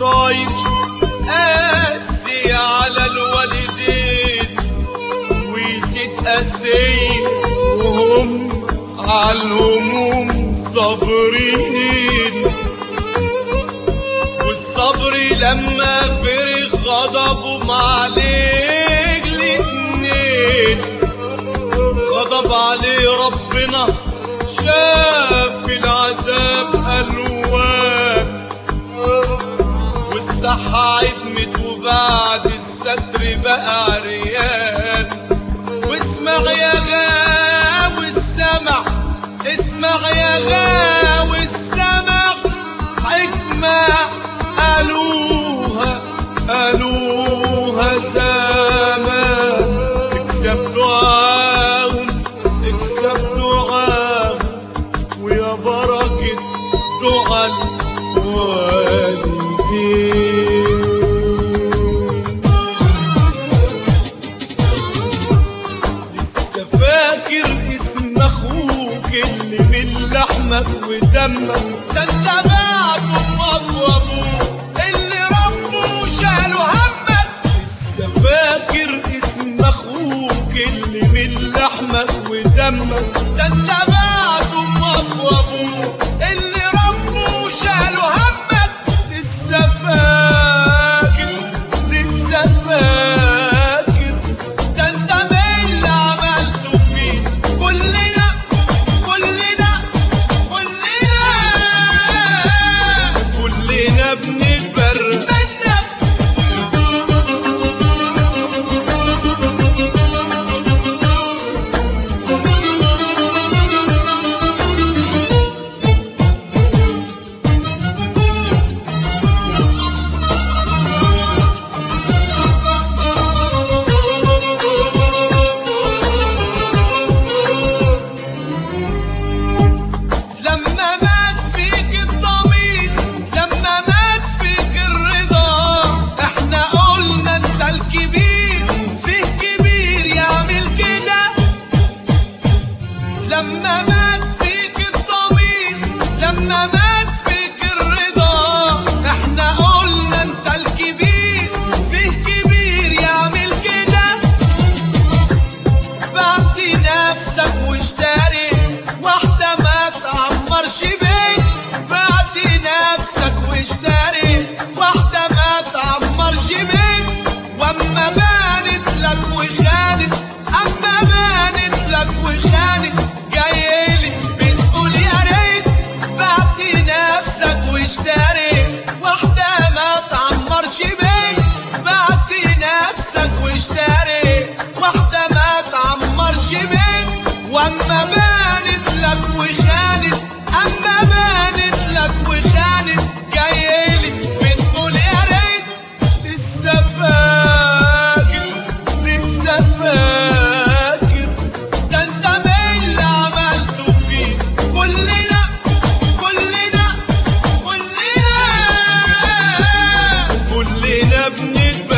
طايش قاسي على الوالدين ويزيد قاسي وهم على الهموم صابرين والصبر لما فرغ غضبهم عليك الاتنين غضب عليه ربنا شاف العذاب ألوان والصحة عدمت وبعد الستر بقى عريان واسمع يا غاوي السمع اسمع يا غاوي السمع حكمة قالوها قالوها زمان اكسب دعاهم اكسب دعاهم ويا بركة دعاء الوالدين لسه فاكر اسم اخوك اللي من لحمك ودمك ده انت بعد امك وابوك اللي ربه وشالوا همك لسه فاكر اسم اخوك اللي من لحمك ودمك ده انت بعد امك وابوك اللي ربه وشالوا همك لسه فاكر لسه فاكر ده انت من اللي عملته فيه كلنا كلنا كلنا كلنا بنتبرى منك لما مات فيك الضمير لما مات فيك الرضا احنا قلنا انت الكبير فيه كبير يعمل كده لما مات فيك الضمير لما مات فيك الرضا احنا قلنا انت الكبير فيه كبير يعمل كده بعت نفسك واشتري واحدة ما تعمرش بيت بعت نفسك واشتري واحدة ما تعمرش بيت واما بانت لك وخانت اما بانت لك وخانت جايلي بتقول يا ريت بعت نفسك واشتري واحدة ما تعمرش بيت بعت نفسك واشتري واحدة ما تعمرش بيت واما بانت لك وخانت اما بانت لك وخانت جايلي بتقول يا ريت لسه فاكر لسه فاكر ده انت من اللي عملته فيه كلنا كلنا كلنا كلنا بنتبرى